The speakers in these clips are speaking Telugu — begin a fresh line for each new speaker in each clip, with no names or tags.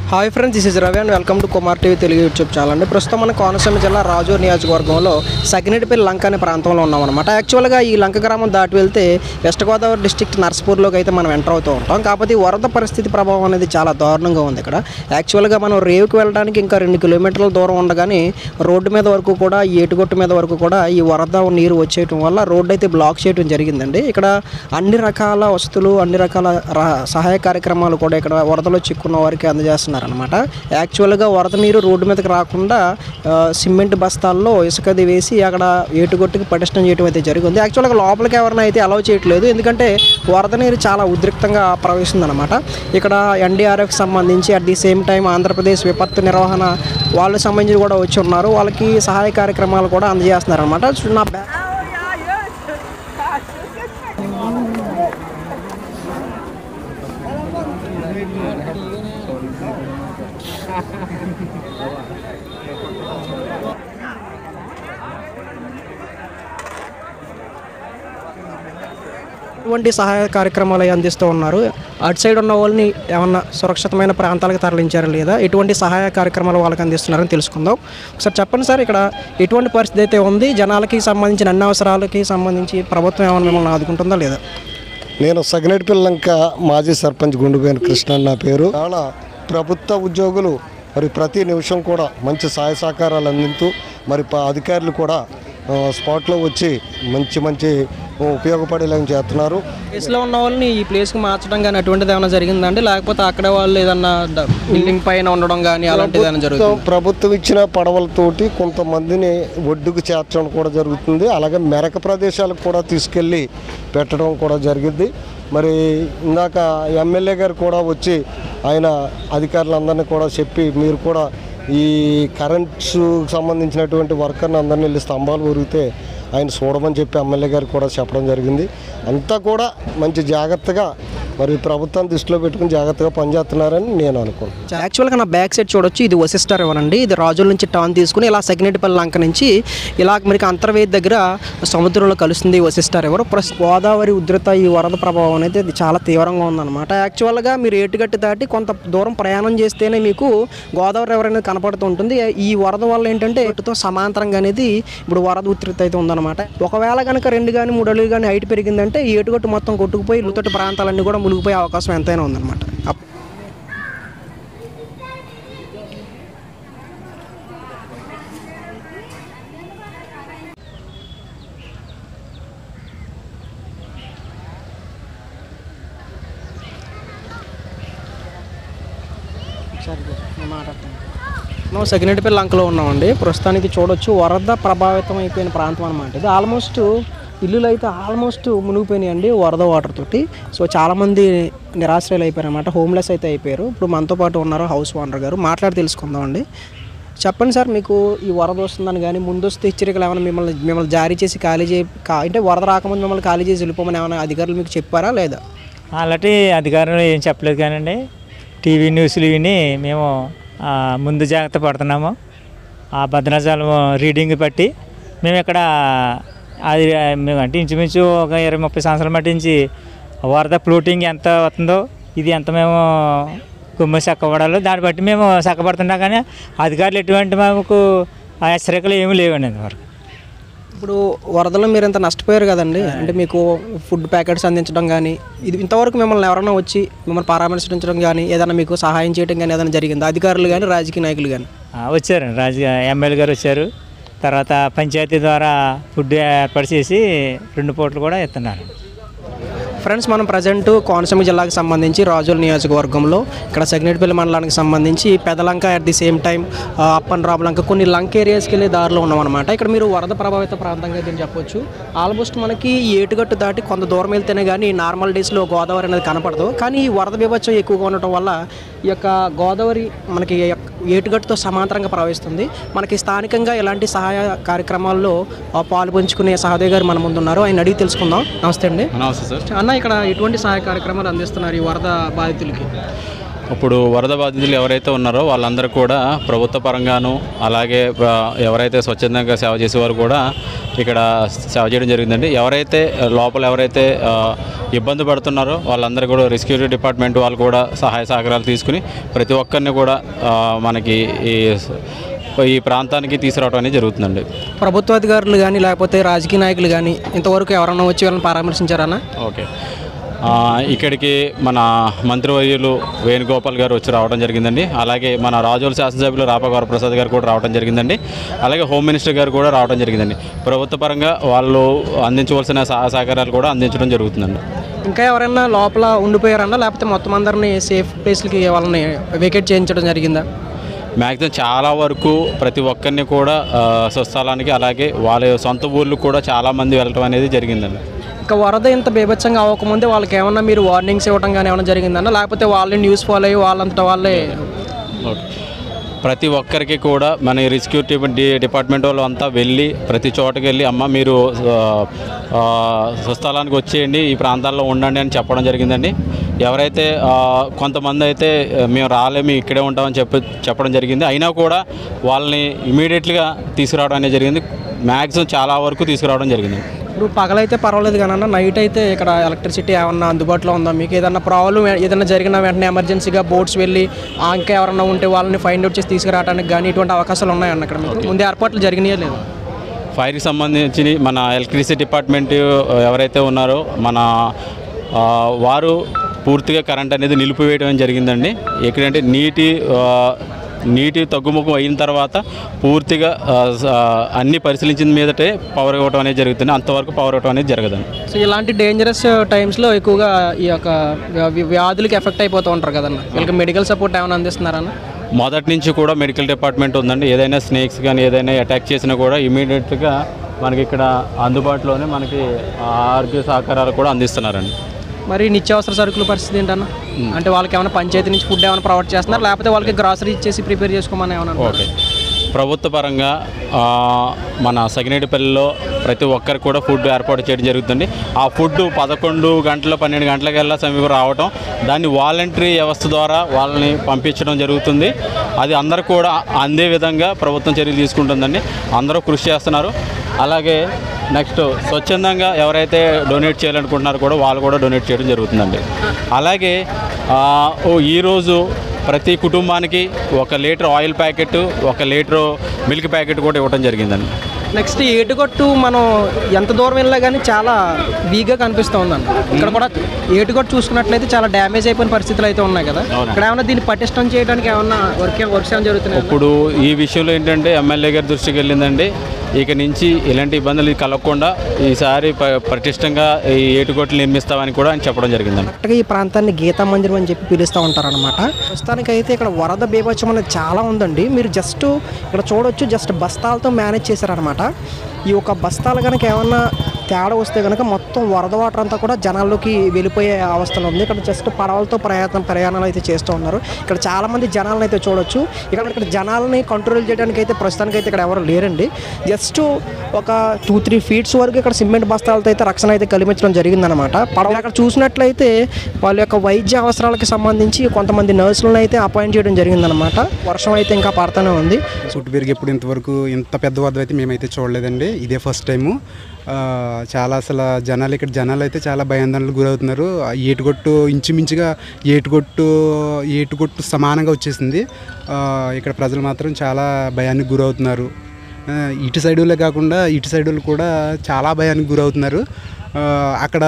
Hi friends this is Ravi and welcome to Kumar TV Telugu YouTube channel అండి ప్రస్తుతం మన కోనసీమ జిల్లా రాజూర్ నియోజకవర్గంలో సకినేటిపల్లి లంక అనే ప్రాంతంలో ఉన్నామన్నమాట యాక్చువల్గా ఈ లంక గ్రామం దాటి వెళ్తే వెస్ట్ గోదావరి డిస్టిక్ నర్సపూర్లోకి అయితే మనం ఎంటర్ అవుతూ ఉంటాం కాకపోతే ఈ వరద పరిస్థితి ప్రభావం అనేది చాలా దారుణంగా ఉంది ఇక్కడ యాక్చువల్గా మనం రేవుకి వెళ్ళడానికి ఇంకా రెండు కిలోమీటర్ల దూరం ఉండగానే రోడ్డు మీద వరకు కూడా ఈ ఏటుగొట్టు మీద వరకు కూడా ఈ వరద నీరు వచ్చేయటం వల్ల రోడ్డు అయితే బ్లాక్ చేయడం జరిగిందండి ఇక్కడ అన్ని రకాల వస్తువులు అన్ని రకాల రా- సహాయ కార్యక్రమాలు కూడా ఇక్కడ వరదలో చిక్కున్న వారికి అందజేస్తున్నారనమాట యాక్చువల్గా వరద నీరు రోడ్డు మీదకి రాకుండా ఆ, సిమెంట్ బస్తాల్లో ఇసుకది వేసి అక్కడ ఏటుగొట్టుకి పటిష్టం చేయడం అయితే జరిగింది యాక్చువల్గా లోపలికి ఎవరైనా అయితే అలౌ చేయట్లేదు ఎందుకంటే వరద నీరు చాలా ఉద్రిక్తంగా ప్రవహిస్తుందన్నమాట ఇక్కడ ఎన్డీఆర్ఎఫ్ సంబంధించి at the same time Andhra Pradesh విపత్తు నిర్వహణ వాళ్ళకి సంబంధించి కూడా వచ్చి ఉన్నారు వాళ్ళకి సహాయ కార్యక్రమాలు కూడా అందజేస్తున్నారు అనమాట నా బ్యా ఇటువంటి సహాయ కార్యక్రమాలు అవి అందిస్తూ ఉన్నారు అటు సైడ్ ఉన్న వాళ్ళని ఏమన్నా సురక్షితమైన ప్రాంతాలకు తరలించారా లేదా ఎటువంటి సహాయ కార్యక్రమాలు వాళ్ళకి అందిస్తున్నారని తెలుసుకుందాం ఒకసారి చెప్పండి సార్ ఇక్కడ ఎటువంటి పరిస్థితి అయితే ఉంది జనాలకి సంబంధించిన అన్ని అవసరాలకి సంబంధించి ప్రభుత్వం ఏమైనా మిమ్మల్ని ఆదుకుంటుందా లేదా
నేను సగినేటిపల్లి లంక మాజీ సర్పంచ్ గుండుపోయిన కృష్ణ అని నా పేరు చాలా ప్రభుత్వ ఉద్యోగులు మరి ప్రతి నిమిషం కూడా మంచి సహాయ సహకారాలు అందిస్తూ మరి ప- అధికారులు కూడా ఆ, స్పాట్లో వచ్చి మంచి మంచి ఉపయోగపడేలాగా చేస్తున్నారు
ప్లేస్లో ఉన్న వాళ్ళని ఈ ప్లేస్కి మార్చడం కానీ అటువంటిది ఏమైనా జరిగిందండి లేకపోతే అక్కడ వాళ్ళు ఏదన్నా డ- బిల్డింగ్ పైన ఉండడం కానీ అలాంటిది ఏమైనా జరుగుతుంది
ప్రభుత్వం- ప్రభుత్వం ఇచ్చిన పడవలతోటి కొంతమందిని ఒడ్డుకు చేర్చడం కూడా జరుగుతుంది అలాగే మెరక ప్రదేశాలకు కూడా తీసుకెళ్ళి పెట్టడం కూడా జరిగింది మరి ఇందాక ఎమ్మెల్యే గారు కూడా వచ్చి ఆయన అధికారులందరినీ కూడా చెప్పి మీరు కూడా ఈ కరెంట్స్ సంబంధించినటువంటి వర్కర్ని అందరినీ వెళ్ళి స్తంభాలు ఉరిగితే ఆయన చూడమని చెప్పి ఎమ్మెల్యే గారు కూడా చెప్పడం జరిగింది అంతా కూడా మంచి జాగ్రత్తగా మరి ప్రభుత్వం దృష్టిలో పెట్టుకుని జాగ్రత్తగా పనిచేస్తున్నారని నేను అనుకుంటున్నాను
యాక్చువల్గా నా బ్యాక్ సైడ్ చూడొచ్చు ఇది వశిష్ట రివర్ అండి ఇది రాజుల నుంచి టర్న్ తీసుకుని ఇలా సెగ్నేటిపల్లి లంక నుంచి ఇలా మనకి అంతర్వేది దగ్గర సముద్రంలో కలుస్తుంది ఈ వశిష్ట రివర్ ప్లస్ గోదావరి ఉధృత ఈ వరద ప్రభావం అనేది ఇది చాలా తీవ్రంగా ఉందన్నమాట యాక్చువల్గా మీరు ఏటుగట్టి దాటి కొంత దూరం ప్రయాణం చేస్తేనే మీకు గోదావరి రివర్ అనేది కనపడుతూ ఉంటుంది ఈ వరద వల్ల ఏంటంటే ఎటుతో సమాంతరంగా అనేది ఇప్పుడు వరద ఉధృత అయితే ఉందన్నమాట ఒకవేళ కనుక రెండు కానీ మూడు అడుగులు కానీ హైట్ పెరిగిందంటే ఈ ఏటుగట్టు మొత్తం కొట్టుకుపోయి లోతట్టు ప్రాంతాలన్నీ కూడా మునిగిపోయే అవకాశం ఎంతైనా ఉందన్నమాట అప్- మనం సెకండరీపల్లి లంకలో ఉన్నామండి ప్రస్తుతానికి చూడొచ్చు వరద ప్రభావితం అయిపోయిన ప్రాంతం అనమాట ఇది ఆల్మోస్ట్ ఇల్లులు అయితే ఆల్మోస్ట్ మునిగిపోయినాయి అండి వరద వాటర్ తోటి సో చాలామంది నిరాశ్రయాలు అయిపోయారు అనమాట హోమ్లెస్ అయితే అయిపోయారు ఇప్పుడు మనతో పాటు ఉన్నారు హౌస్ ఓనర్ గారు మాట్లాడి తెలుసుకుందాం అండి చెప్పండి సార్ మీకు ఈ వరద వస్తుందని కానీ ముందస్తు హెచ్చరికలు ఏమైనా మిమ్మల్ని మిమ్మల్ని జారీ చేసి ఖాళీ చేయ కా- అంటే వరద రాకముందు మిమ్మల్ని ఖాళీ చేసి వెళ్ళిపోమని ఏమైనా అధికారులు మీకు చెప్పారా లేదా
అలాంటి అధికారులు ఏం చెప్పలేదు కానండి టీవీ న్యూస్లు విని మేము ఆ, ముందు జాగ్రత్త పడుతున్నాము ఆ భద్రాచలం రీడింగ్ బట్టి మేము ఇక్కడ అది మేము అంటే ఇంచుమించు ఒక ఇరవై ముప్పై సంవత్సరాల మట్టి నుంచి వరద ఫ్లోటింగ్ ఎంత వస్తుందో ఇది ఎంత మేము కుమ్మ చక్కబడాలో దాన్ని బట్టి మేము చక్కబడుతున్నాం కానీ అధికారులు ఎటువంటి మాకు ఆ హెచ్చరికలు ఏమీ లేవండి ఇంతవరకు
ఇప్పుడు వరదలో మీరు ఇంత నష్టపోయారు కదండి అంటే మీకు ఫుడ్ ప్యాకెట్స్ అందించడం కానీ ఇది ఇంతవరకు మిమ్మల్ని ఎవరైనా వచ్చి మిమ్మల్ని పరామర్శించడం కానీ ఏదైనా మీకు సహాయం చేయడం కానీ ఏదైనా జరిగింది అధికారులు కానీ రాజకీయ నాయకులు కానీ
ఆ, వచ్చారండి రాజు ఎమ్మెల్యే గారు వచ్చారు తర్వాత పంచాయతీ ద్వారా ఫుడ్ ఏర్పాటు చేసి రెండు పూటలు కూడా ఇస్తున్నారు
ఫ్రెండ్స్ మనం ప్రజెంట్ కోనసీమ జిల్లాకు సంబంధించి రాజుల నియోజకవర్గంలో ఇక్కడ సగ్నేటిపల్లి మండలానికి సంబంధించి Pedalanka at the same time Appan Rabalanka కొన్ని లంక ఏరియాస్కి వెళ్ళే దారిలో ఉన్నాం అనమాట ఇక్కడ మీరు వరద ప్రభావిత ప్రాంతంగా దీన్ని చెప్పొచ్చు ఆల్మోస్ట్ మనకి ఈ ఏటుగట్టు దాటి కొంత దూరం వెళ్తేనే కానీ నార్మల్ డేస్లో గోదావరి అనేది కనపడదు కానీ ఈ వరద బీభత్సం ఎక్కువగా ఉండటం వల్ల ఈ యొక్క గోదావరి మనకి ఈ యొక్క ఏటుగట్టుతో సమాంతరంగా ప్రవహిస్తుంది మనకి స్థానికంగా ఎలాంటి సహాయ కార్యక్రమాల్లో ఆ, పాలు పంచుకునే సహదేవ్ గారు మన ముందు ఉన్నారు ఆయన అడిగి తెలుసుకుందాం నమస్తే అండి
నమస్తే సార్
అన్న ఇక్కడ ఎటువంటి సహాయ కార్యక్రమాలు అందిస్తున్నారు ఈ వరద బాధితులకి
ఇప్పుడు వరద బాధితులు ఎవరైతే ఉన్నారో వాళ్ళందరూ కూడా ప్రభుత్వ పరంగాను అలాగే ఆ, ఎవరైతే స్వచ్ఛందంగా సేవ చేసేవారు కూడా ఇక్కడ సేవ చేయడం జరిగిందండి ఎవరైతే లోపల ఎవరైతే ఆ, ఇబ్బంది పడుతున్నారో వాళ్ళందరూ కూడా రెస్క్యూ డిపార్ట్మెంట్ వాళ్ళు కూడా సహాయ సహకారాలు తీసుకుని ప్రతి ఒక్కరిని కూడా ఆ, మనకి ఈ ఈ ప్రాంతానికి తీసుకురావడం అనేది జరుగుతుందండి
ప్రభుత్వ అధికారులు కానీ లేకపోతే రాజకీయ నాయకులు కానీ ఇంతవరకు ఎవరన్నా వచ్చి వాళ్ళని పరామర్శించారన్నా
ఓకే ఆ, ఇక్కడికి మన మంత్రివర్యులు వేణుగోపాల్ గారు వచ్చి రావడం జరిగిందండి అలాగే మన రాజోల శాసనసభ్యులు రాపగౌర ప్రసాద్ గారు కూడా రావడం జరిగిందండి అలాగే హోమ్ మినిస్టర్ గారు కూడా రావడం జరిగిందండి ప్రభుత్వ పరంగా వాళ్ళు అందించవలసిన సహాయ సహకారాలు కూడా అందించడం జరుగుతుందండి
ఇంకా ఎవరైనా లోపల ఉండిపోయారన్నా లేకపోతే మొత్తం అందరినీ సేఫ్ ప్లేస్లకి వాళ్ళని వెకేట్ చేయించడం జరిగిందా
మ్యాక్సిమం చాలా వరకు ప్రతి ఒక్కరిని కూడా ఆ, స్వస్థలానికి అలాగే వాళ్ళ సొంత ఊర్లు కూడా చాలామంది వెళ్ళటం అనేది జరిగిందండి
ఇంకా వరద ఇంత బీభత్సంగా అవ్వకముందే వాళ్ళకి ఏమన్నా మీరు వార్నింగ్స్ ఇవ్వడం కానీ ఏమైనా జరిగిందన్నా లేకపోతే వాళ్ళని న్యూస్ ఫాలో అయ్యి వాళ్ళంతా వాళ్ళే
ఓకే ప్రతి ఒక్కరికి కూడా మన రెస్క్యూ టీమ్ డి డిపార్ట్మెంట్ వాళ్ళు అంతా వెళ్ళి ప్రతి చోటకి వెళ్ళి అమ్మ మీరు ఆ, ఆ, స్వస్థలానికి వచ్చేయండి ఈ ప్రాంతాల్లో ఉండండి అని చెప్పడం జరిగిందండి ఎవరైతే ఆ, కొంతమంది అయితే ఆ, మేము రాలేము ఇక్కడే ఉంటామని చెప్పి చెప్పడం జరిగింది అయినా కూడా వాళ్ళని ఇమీడియట్గా తీసుకురావడం అనేది జరిగింది మ్యాక్సిమం చాలా వరకు తీసుకురావడం జరిగింది
ఇప్పుడు పగలైతే పర్వాలేదు కానీ అన్న నైట్ అయితే ఇక్కడ ఎలక్ట్రిసిటీ ఏమన్నా అందుబాటులో ఉందా మీకు ఏదన్నా ప్రాబ్లం ఏదైనా జరిగిన వెంటనే ఎమర్జెన్సీగా బోట్స్ వెళ్ళి ఆ, ఇంకా ఎవరన్నా ఉంటే వాళ్ళని ఫైండ్ అవుట్ చేసి తీసుకురావడానికి కానీ ఇటువంటి అవకాశాలు ఉన్నాయన్న ఇక్కడ మీకు ముందే ఏర్పాట్లు జరిగినాయా లేదు
ఫైర్కి సంబంధించి మన ఎలక్ట్రిసిటీ డిపార్ట్మెంట్ ఎవరైతే ఉన్నారో మన ఆ, వారు పూర్తిగా కరెంట్ అనేది నిలిపివేయడం జరిగిందండి ఎక్కడంటే నీటి ఆ, నీటి తగ్గుముఖం అయిన తర్వాత పూర్తిగా ఆ, స- అన్ని పరిశీలించిన మీదటే పవర్ ఇవ్వడం అనేది జరుగుతుంది అంతవరకు పవర్ ఇవ్వడం అనేది జరగదండి
సో ఇలాంటి డేంజరస్ టైమ్స్లో ఎక్కువగా ఈ యొక్క వ్య- వ్యాధులకి ఎఫెక్ట్ అయిపోతూ ఉంటారు కదన్న వీళ్ళకి మెడికల్ సపోర్ట్ ఏమైనా అందిస్తున్నారన్న
మొదటి నుంచి కూడా మెడికల్ డిపార్ట్మెంట్ ఉందండి ఏదైనా స్నేక్స్ కానీ ఏదైనా అటాక్ చేసినా కూడా ఇమీడియట్గా మనకి ఇక్కడ అందుబాటులోనే మనకి ఆరోగ్య సహకారాలు కూడా అందిస్తున్నారండి
మరి నిత్యావసర సరుకుల పరిస్థితి ఏంటన్న అంటే వాళ్ళకి ఏమైనా పంచాయతీ నుంచి ఫుడ్ ఏమైనా ప్రొవైడ్ చేస్తున్నారు లేకపోతే వాళ్ళకి గ్రాసరీ ఇచ్చేసి ప్రిపేర్ చేసుకోమని ఏమైనా అన్నారా?
ఓకే ప్రభుత్వ పరంగా ఆ, మన సగినేటిపల్లిలో ప్రతి ఒక్కరికి కూడా ఫుడ్ ఏర్పాటు చేయడం జరుగుతుంది ఆ ఫుడ్ పదకొండు గంటల పన్నెండు గంటలకల్లా సమీపం రావటం దాన్ని వాలంటరీ వ్యవస్థ ద్వారా వాళ్ళని పంపించడం జరుగుతుంది అది అందరూ కూడా అందే విధంగా ప్రభుత్వం చర్యలు తీసుకుంటుందండి అందరూ కృషి చేస్తున్నారు అలాగే నెక్స్ట్ స్వచ్ఛందంగా ఎవరైతే డొనేట్ చేయాలనుకుంటున్నారో కూడా వాళ్ళు కూడా డొనేట్ చేయడం జరుగుతుందండి అలాగే ఆ, ఓ ఈరోజు ప్రతి కుటుంబానికి ఒక లీటర్ ఆయిల్ ప్యాకెట్ ఒక లీటర్ మిల్క్ ప్యాకెట్ కూడా ఇవ్వడం జరిగిందండి
నెక్స్ట్ ఏటుగొట్టు మనం ఎంత దూరం వెళ్ళినా కానీ చాలా వీక్గా కనిపిస్తూ ఉందండి ఇక్కడ కూడా ఏటుగొట్టు చూసుకున్నట్లయితే చాలా డ్యామేజ్ అయిపోయిన పరిస్థితులు అయితే ఉన్నాయి కదా
అవునండి.
ఇక్కడ ఏమైనా దీన్ని పటిష్టం చేయడానికి ఏమన్నా వర్క్ వర్క్స్ ఏమైనా జరుగుతున్నాయి
ఇప్పుడు ఈ విషయంలో ఏంటంటే ఎమ్మెల్యే గారి దృష్టికి వెళ్ళిందండి ఇక నుంచి ఇలాంటి ఇబ్బందులు కలగకుండా ఈసారి ప- పటిష్టంగా ఈ ఏటుగొట్లు నిర్మిస్తామని కూడా ఆయన చెప్పడం జరిగిందండి
కరెక్ట్గా ఈ ప్రాంతాన్ని గీతా మందిరం అని చెప్పి పిలుస్తూ ఉంటారనమాట ప్రస్తుతానికి అయితే ఇక్కడ వరద బీభత్సం అనేది చాలా ఉందండి మీరు జస్ట్ ఇక్కడ చూడొచ్చు జస్ట్ బస్తాలతో మేనేజ్ చేశారనమాట ఈ ఒక బస్తాలు కనుక ఏమన్నా తేడా వస్తే కనుక మొత్తం వరద వాటర్ అంతా కూడా జనాల్లోకి వెళ్ళిపోయే అవస్థలో ఉంది ఇక్కడ జస్ట్ పడవలతో ప్రయాణం ప్రయాణాలు అయితే చేస్తూ ఉన్నారు ఇక్కడ చాలా మంది జనాలను అయితే చూడొచ్చు ఇక్కడ ఇక్కడ జనాలని కంట్రోల్ చేయడానికి అయితే ప్రస్తుతానికి అయితే ఇక్కడ ఎవరు లేరండి జస్ట్ ఒక టూ త్రీ ఫీట్స్ వరకు ఇక్కడ సిమెంట్ బస్తాలతో అయితే రక్షణ అయితే కల్పించడం జరిగిందనమాట పడవ అక్కడ చూసినట్లయితే వాళ్ళ యొక్క వైద్య అవసరాలకు సంబంధించి కొంతమంది నర్సులను అయితే అపాయింట్ చేయడం జరిగిందనమాట వర్షం అయితే ఇంకా పడుతూనే ఉంది
చుట్టు పెరిగి ఎప్పుడు ఇంతవరకు ఇంత పెద్ద వద్ద అయితే మేమైతే చూడలేదండి ఇదే ఫస్ట్ టైము ఆ, చాలా అసలు జనాలు ఇక్కడ జనాలు అయితే చాలా భయాందోళనకు గురవుతున్నారు ఆ ఏటుగొట్టు ఇంచుమించుగా ఏటుగొట్టు ఏటుగొట్టు సమానంగా వచ్చేసింది ఆ, ఇక్కడ ప్రజలు మాత్రం చాలా భయానికి గురవుతున్నారు ఆ, ఇటు సైడ్ వాళ్ళే కాకుండా ఇటు సైడ్ వాళ్ళు కూడా చాలా భయానికి గురవుతున్నారు ఆ, అక్కడ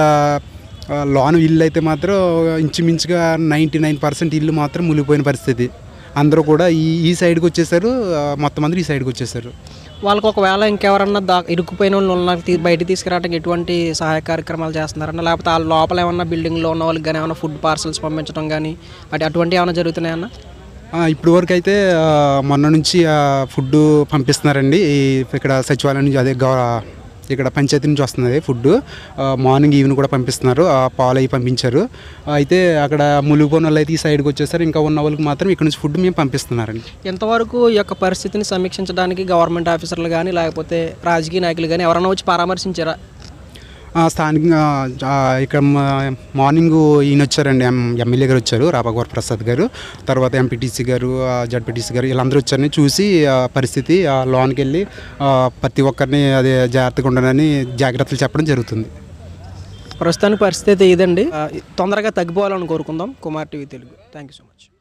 ఆ, లోన్ ఇల్లు అయితే మాత్రం ఇంచుమించుగా నైంటీ నైన్ పర్సెంట్ ఇల్లు మాత్రం మునిగిపోయిన పరిస్థితి అందరూ కూడా ఈ ఈ సైడ్కి వచ్చేసారు ఆ, మొత్తం అందరూ ఈ సైడ్కి వచ్చేసారు
వాళ్ళకి ఒకవేళ ఇంకెవరన్నా దా ఇరుక్కుపోయిన వాళ్ళు ఉన్న తీ- బయటికి తీసుకురావడానికి ఎటువంటి సహాయ కార్యక్రమాలు చేస్తున్నారన్న లేకపోతే ఆ లోపల ఏమన్నా బిల్డింగ్లో ఉన్న వాళ్ళకి కానీ ఏమైనా ఫుడ్ పార్సల్స్ పంపించడం కానీ అటు అటువంటి ఏమైనా జరుగుతున్నాయన్న
ఆ, ఇప్పుడు వరకు అయితే ఆ, మొన్న నుంచి ఆ, ఫుడ్ పంపిస్తున్నారండి ఈ ఇక్కడ సచివాలయం నుంచి అదే గవ ఇక్కడ పంచాయతీ నుంచి వస్తుంది ఫుడ్ ఆ, మార్నింగ్ ఈవినింగ్ కూడా పంపిస్తున్నారు ఆ, పాలు అవి పంపించారు అయితే అక్కడ ములిగిపోయిన వాళ్ళు అయితే ఈ సైడ్కి వచ్చేసారు ఇంకా ఉన్న వాళ్ళకి మాత్రం ఇక్కడ నుంచి ఫుడ్ మేము పంపిస్తున్నారండి
ఎంతవరకు ఈ యొక్క పరిస్థితిని సమీక్షించడానికి గవర్నమెంట్ ఆఫీసర్లు కానీ లేకపోతే రాజకీయ నాయకులు కానీ ఎవరైనా వచ్చి పరామర్శించారా
ఆ, స్థానికంగా ఆ, ఇక్కడ మా- మార్నింగ్ ఈయన వచ్చారండి ఎం ఎమ్మెల్యే గారు వచ్చారు రాఘవర్ ప్రసాద్ గారు తర్వాత ఎంపీటీసీ గారు జడ్పీటీసీ గారు వీళ్ళందరూ వచ్చారని చూసి ఆ, పరిస్థితి ఆ, లోనికి వెళ్ళి ఆ, ప్రతి ఒక్కరిని అదే జాగ్రత్తగా ఉండనని జాగ్రత్తలు చెప్పడం జరుగుతుంది
ప్రస్తుతానికి పరిస్థితి ఇదండి ఆ, తొందరగా తగ్గిపోవాలని కోరుకుందాం Kumar TV Telugu thank you so much